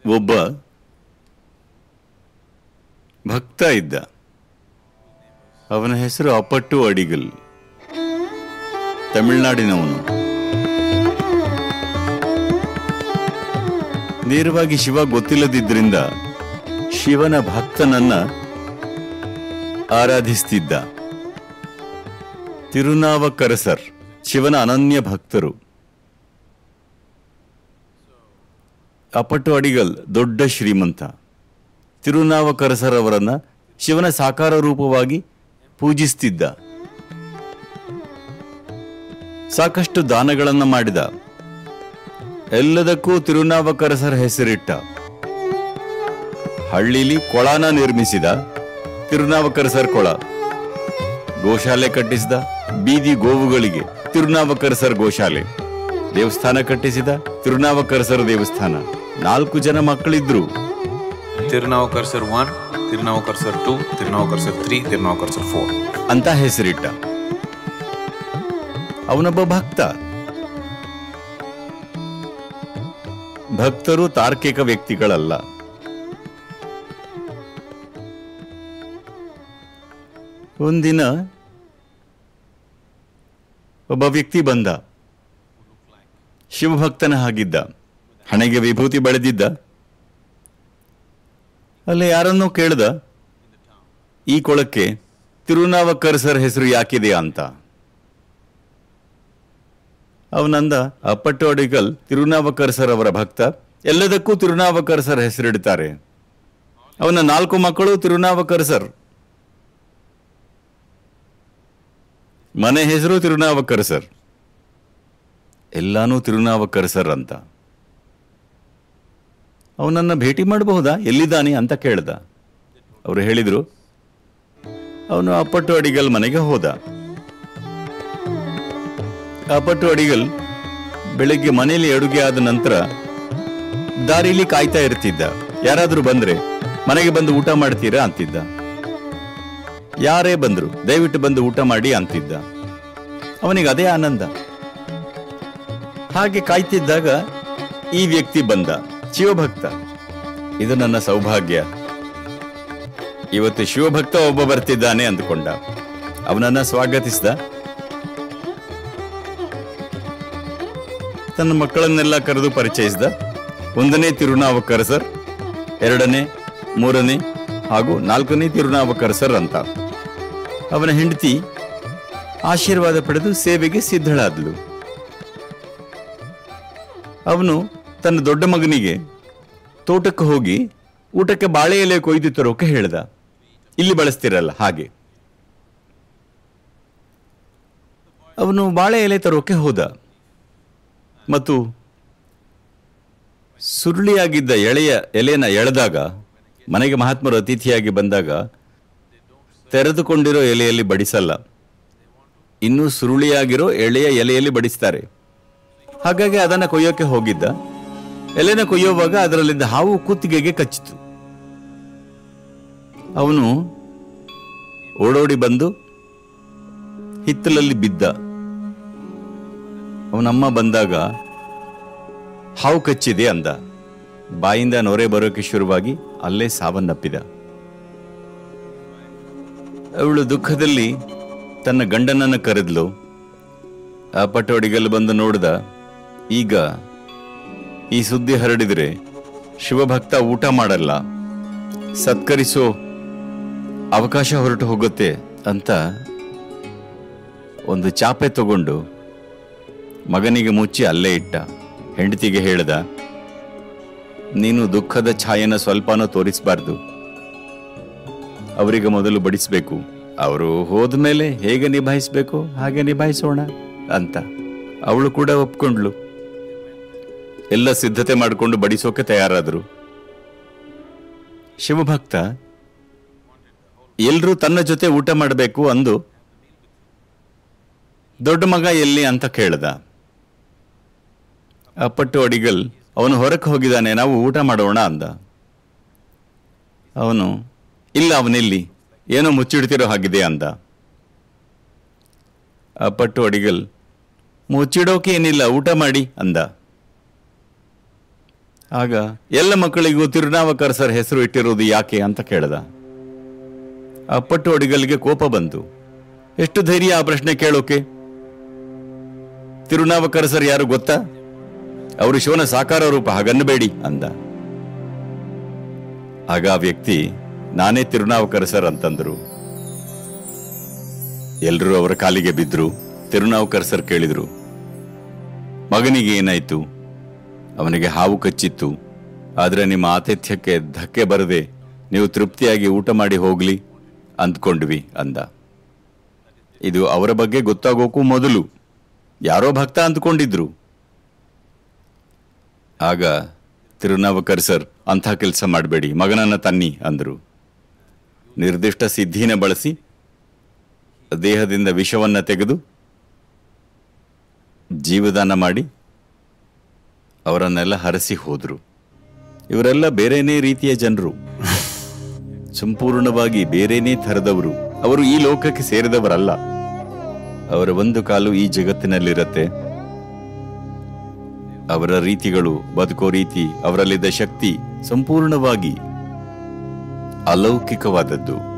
ಒಬ್ಬ ಭಕ್ತ ಇದ್ದ ಅವನ ಹೆಸರು ಅಪ್ಪಟ್ಟು ಅಡಿಗಲ್ ತಮಿಳುನಾಡಿನವನು ನೇರವಾಗಿ ಶಿವ ಗೊತ್ತಿಲ್ಲದಿದ್ದರಿಂದ ಶಿವನ ಭಕ್ತನನ್ನ ಆರಾಧಿಸ್ತಿದ್ದ ತಿರುನಾವಕರಸರ್ ಶಿವನ ಅನನ್ಯ ಭಕ್ತರು ಅಪ್ಪಟ್ಟು ಅಡಿಗಲ್ ದೊಡ್ಡ ಶ್ರೀಮಂತ ತಿರುನಾವಕರಸರ್ ಅವರನ್ನ ಶಿವನ ಸಾಕಾರ ರೂಪವಾಗಿ ಪೂಜಿಸ್ತಿದ್ದ ಸಾಕಷ್ಟು ದಾನಗಳನ್ನ ಮಾಡಿದ ಎಲ್ಲದಕ್ಕೂ ತಿರುನಾವಕರಸರ ಹೆಸರಿಟ್ಟ ಹಳ್ಳಿಲಿ ಕೊಳನ ನಿರ್ಮಿಸಿದ ತಿರುನಾವಕರಸರ್ ಕೊಳ ಗೋಶಾಲೆ ಕಟ್ಟಿಸಿದ ಬೀದಿ ಗೋವುಗಳಿಗೆ ತಿರುನಾವಕರಸರ್ ಗೋಶಾಲೆ ದೇವಸ್ಥಾನ ಕಟ್ಟಿಸಿದ ತಿರುನಾವಕರಸರ ದೇವಸ್ಥಾನ ನಾಲ್ಕು ಜನ ಮಕ್ಕಳಿದ್ರು Tirunavakar sir 1, Tirunavakar sir 2, Tirunavakar sir 3, Tirunavakar sir 4. ಅಂತ ಹೆಸರಿಟ್ಟ ಅವನೊಬ್ಬ ಭಕ್ತ ಭಕ್ತರು ತಾರ್ಕಿಕ ವ್ಯಕ್ತಿಗಳಲ್ಲ ಒಂದಿನ ಒಬ್ಬ ವ್ಯಕ್ತಿ ಬಂದ ಶಿವಭಕ್ತನ ಹಾಗಿದ್ದ ಹಣೆಗೆ ವಿಭೂತಿ ಬೆಳೆದಿದ್ದ ಅಲ್ಲಿ ಯಾರನ್ನೋ ಕೇಳ್ದ ಈ ಕೊಳಕ್ಕೆ ತಿರುನಾವಕ್ಕರ್ ಸರ್ ಹೆಸರು ಯಾಕಿದೆ ಅಂತ ಅವನಂದ ಅಪ್ಪಟ್ಟು ಅಡಿಗಲ್ ತಿರುನಾವಕ್ಕರ್ ಸರ್ ಅವರ ಭಕ್ತ ಎಲ್ಲದಕ್ಕೂ ತಿರುನಾವಕ್ಕರ್ ಸರ್ ಹೆಸರಿಡ್ತಾರೆ ಅವನ ನಾಲ್ಕು ಮಕ್ಕಳು ತಿರುನಾವಕ್ಕರ್ ಸರ್ ಮನೆ ಹೆಸರು ತಿರುನಾವಕ್ಕರ್ ಸರ್ ಎಲ್ಲಾನು ತಿರುನಾವಕ್ಕರ್ ಸರ್ ಅಂತ ಅವನನ್ನ ಭೇಟಿ ಮಾಡಬಹುದಾ ಎಲ್ಲಿದ್ದಾನೆ ಅಂತ ಕೇಳ್ದ ಅವರು ಹೇಳಿದ್ರು ಅವನು ಅಪ್ಪಟ್ಟು ಅಡಿಗಲ್ ಮನೆಗೆ ಹೋದ ಅಪ್ಪಟ್ಟು ಅಡಿಗಲ್ ಬೆಳಗ್ಗೆ ಮನೆಯಲ್ಲಿ ಅಡುಗೆ ಆದ ನಂತರ ದಾರಿಲಿ ಕಾಯ್ತಾ ಇರ್ತಿದ್ದ ಯಾರಾದ್ರೂ ಬಂದ್ರೆ ಮನೆಗೆ ಬಂದು ಊಟ ಮಾಡ್ತೀರಾ ಅಂತಿದ್ದ ಯಾರೇ ಬಂದ್ರು ದಯವಿಟ್ಟು ಬಂದು ಊಟ ಮಾಡಿ ಅಂತಿದ್ದ ಅವನಿಗೆ ಅದೇ ಆನಂದ ಹಾಗೆ ಕಾಯ್ತಿದ್ದಾಗ ಈ ವ್ಯಕ್ತಿ ಬಂದ ಶಿವಭಕ್ತ ಇದು ನನ್ನ ಸೌಭಾಗ್ಯ ಇವತ್ತು ಶಿವಭಕ್ತ ಒಬ್ಬ ಬರ್ತಿದ್ದಾನೆ ಅಂದುಕೊಂಡ ಅವನನ್ನ ಸ್ವಾಗತಿಸಿದ ತನ್ನ ಮಕ್ಕಳನ್ನೆಲ್ಲ ಕರೆದು ಪರಿಚಯಿಸಿದ ಒಂದನೇ ತಿರುನಾವಕ್ಕರ ಸರ್ ಎರಡನೇ ಮೂರನೇ ಹಾಗೂ ನಾಲ್ಕನೇ ತಿರುನಾವಕ್ಕರ ಸರ್ ಅಂತ ಅವನ ಹೆಂಡತಿ ಆಶೀರ್ವಾದ ಪಡೆದು ಸೇವೆಗೆ ಸಿದ್ಧಳಾದ್ಲು ಅವನು ತನ್ನ ದೊಡ್ಡ ಮಗನಿಗೆ ತೋಟಕ್ಕೆ ಹೋಗಿ ಊಟಕ್ಕೆ ಬಾಳೆ ಎಲೆ ಕೊಯ್ದು ತರೋಕೆ ಹೇಳ್ದ ಇಲ್ಲಿ ಬಳಸ್ತಿರಲ್ಲ ಹಾಗೆ ಅವನು ಬಾಳೆ ಎಲೆ ತರೋಕೆ ಹೋದ ಮತ್ತು ಸುರುಳಿಯಾಗಿದ್ದ ಎಳೆಯ ಎಲೆನ ಎಳೆದಾಗ ಮನೆಗೆ ಮಹಾತ್ಮರು ಅತಿಥಿಯಾಗಿ ಬಂದಾಗ ತೆರೆದುಕೊಂಡಿರೋ ಎಲೆಯಲ್ಲಿ ಬಡಿಸಲ್ಲ ಇನ್ನೂ ಸುರುಳಿಯಾಗಿರೋ ಎಳೆಯ ಎಲೆಯಲ್ಲಿ ಬಡಿಸ್ತಾರೆ ಹಾಗಾಗಿ ಅದನ್ನ ಕೊಯ್ಯೋಕೆ ಹೋಗಿದ್ದ ಎಲೆನ ಕೊಯ್ಯುವಾಗ ಅದರಲ್ಲಿದ್ದ ಹಾವು ಕುತ್ತಿಗೆಗೆ ಕಚ್ಚಿತು ಅವನು ಓಡೋಡಿ ಬಂದು ಹಿತ್ತಲಲ್ಲಿ ಬಿದ್ದ ಅವನಮ್ಮ ಬಂದಾಗ ಹಾವು ಕಚ್ಚಿದೆ ಅಂದ ಬಾಯಿಂದ ನೊರೆ ಬರೋಕೆ ಶುರುವಾಗಿ ಅಲ್ಲೇ ಸಾವನ್ನಪ್ಪಿದ ಅವಳು ದುಃಖದಲ್ಲಿ ತನ್ನ ಗಂಡನನ್ನ ಕರೆದ್ಲು ಆ ಪಟೋಡಿಗಲ್ಲಿ ಬಂದು ನೋಡ್ದ ಈಗ ಈ ಸುದ್ದಿ ಹರಡಿದ್ರೆ ಶಿವಭಕ್ತ ಊಟ ಮಾಡಲ್ಲ ಸತ್ಕರಿಸೋ ಅವಕಾಶ ಹೊರಟು ಹೋಗುತ್ತೆ ಅಂತ ಒಂದು ಚಾಪೆ ತಗೊಂಡು ಮಗನಿಗೆ ಮುಚ್ಚಿ ಅಲ್ಲೇ ಇಟ್ಟ ಹೆಂಡತಿಗೆ ಹೇಳ್ದ ನೀನು ದುಃಖದ ಛಾಯೆನ ಸ್ವಲ್ಪನೂ ತೋರಿಸಬಾರ್ದು ಅವರಿಗೆ ಮೊದಲು ಬಡಿಸ್ಬೇಕು ಅವರು ಹೋದ್ಮೇಲೆ ಹೇಗೆ ನಿಭಾಯಿಸ್ಬೇಕು ಹಾಗೆ ನಿಭಾಯಿಸೋಣ ಅಂತ ಅವಳು ಕೂಡ ಒಪ್ಕೊಂಡ್ಲು ಎಲ್ಲ ಸಿದ್ಧತೆ ಮಾಡಿಕೊಂಡು ಬಡಿಸೋಕೆ ತಯಾರಾದ್ರು ಶಿವಭಕ್ತ ಎಲ್ರೂ ತನ್ನ ಜೊತೆ ಊಟ ಮಾಡಬೇಕು ಅಂದು ದೊಡ್ಡ ಮಗ ಎಲ್ಲಿ ಅಂತ ಕೇಳ್ದ ಅಪ್ಪಟ್ಟು ಅಡಿಗಲ್ ಅವನು ಹೊರಕ್ಕೆ ಹೋಗಿದ್ದಾನೆ ನಾವು ಊಟ ಮಾಡೋಣ ಅಂದ ಅವನು ಇಲ್ಲ ಅವನೆಲ್ಲಿ ಏನೋ ಮುಚ್ಚಿಡ್ತಿರೋ ಹಾಗಿದೆ ಅಂದ ಅಪ್ಪಟ್ಟು ಅಡಿಗಲ್ ಮುಚ್ಚಿಡೋಕೆ ಏನಿಲ್ಲ ಊಟ ಮಾಡಿ ಅಂದ ಆಗ ಎಲ್ಲ ಮಕ್ಕಳಿಗೂ ತಿರುನಾವಕರ್ ಸರ್ ಹೆಸರು ಇಟ್ಟಿರೋದು ಯಾಕೆ ಅಂತ ಕೇಳ್ದ ಆ ಪಟ್ಟು ಅಡಿಗಲ್ಗೆ ಕೋಪ ಬಂತು ಎಷ್ಟು ಧೈರ್ಯ ಆ ಪ್ರಶ್ನೆ ಕೇಳೋಕೆ ತಿರುನಾವಕರ್ ಸರ್ ಯಾರು ಗೊತ್ತಾ ಅವರು ಶಿವನ ಸಾಕಾರ ರೂಪ ಹಾಗನ್ನಬೇಡಿ ಅಂದ ಆಗ ಆ ವ್ಯಕ್ತಿ ನಾನೇ ತಿರುನಾವಕರ್ ಸರ್ ಅಂತಂದ್ರು ಎಲ್ರೂ ಅವರ ಕಾಲಿಗೆ ಬಿದ್ರು ತಿರುನಾವಕರ್ ಸರ್ ಕೇಳಿದ್ರು ಮಗನಿಗೆ ಏನಾಯ್ತು ಅವನಿಗೆ ಹಾವು ಕಚ್ಚಿತ್ತು ಆದ್ರೆ ನಿಮ್ಮ ಆತಿಥ್ಯಕ್ಕೆ ಧಕ್ಕೆ ಬರದೆ ನೀವು ತೃಪ್ತಿಯಾಗಿ ಊಟ ಮಾಡಿ ಹೋಗ್ಲಿ ಅಂದ್ಕೊಂಡ್ವಿ ಅಂದ ಇದು ಅವರ ಬಗ್ಗೆ ಗೊತ್ತಾಗೋಕ್ಕೂ ಮೊದಲು ಯಾರೋ ಭಕ್ತ ಅಂದ್ಕೊಂಡಿದ್ರು ಆಗ ತಿರುನಾವಕರ್ ಸರ್ ಅಂಥ ಕೆಲಸ ಮಾಡಬೇಡಿ ಮಗನನ್ನ ತನ್ನಿ ಅಂದ್ರು ನಿರ್ದಿಷ್ಟ ಸಿದ್ಧಿನ ಬಳಸಿ ದೇಹದಿಂದ ವಿಷವನ್ನ ತೆಗೆದು ಜೀವದಾನ ಮಾಡಿ ಅವರನ್ನೆಲ್ಲ ಹರಸಿ ಹೋದ್ರು ಇವರೆಲ್ಲ ಬೇರೆನೇ ರೀತಿಯ ಜನರು ಸಂಪೂರ್ಣವಾಗಿ ಬೇರೆನೇ ಥರದವರು ಅವರು ಈ ಲೋಕಕ್ಕೆ ಸೇರಿದವರಲ್ಲ ಅವರ ಒಂದು ಕಾಲು ಈ ಜಗತ್ತಿನಲ್ಲಿರತ್ತೆ ಅವರ ರೀತಿಗಳು ಬದುಕೋ ರೀತಿ ಅವರಲ್ಲಿದ್ದ ಶಕ್ತಿ ಸಂಪೂರ್ಣವಾಗಿ ಅಲೌಕಿಕವಾದದ್ದು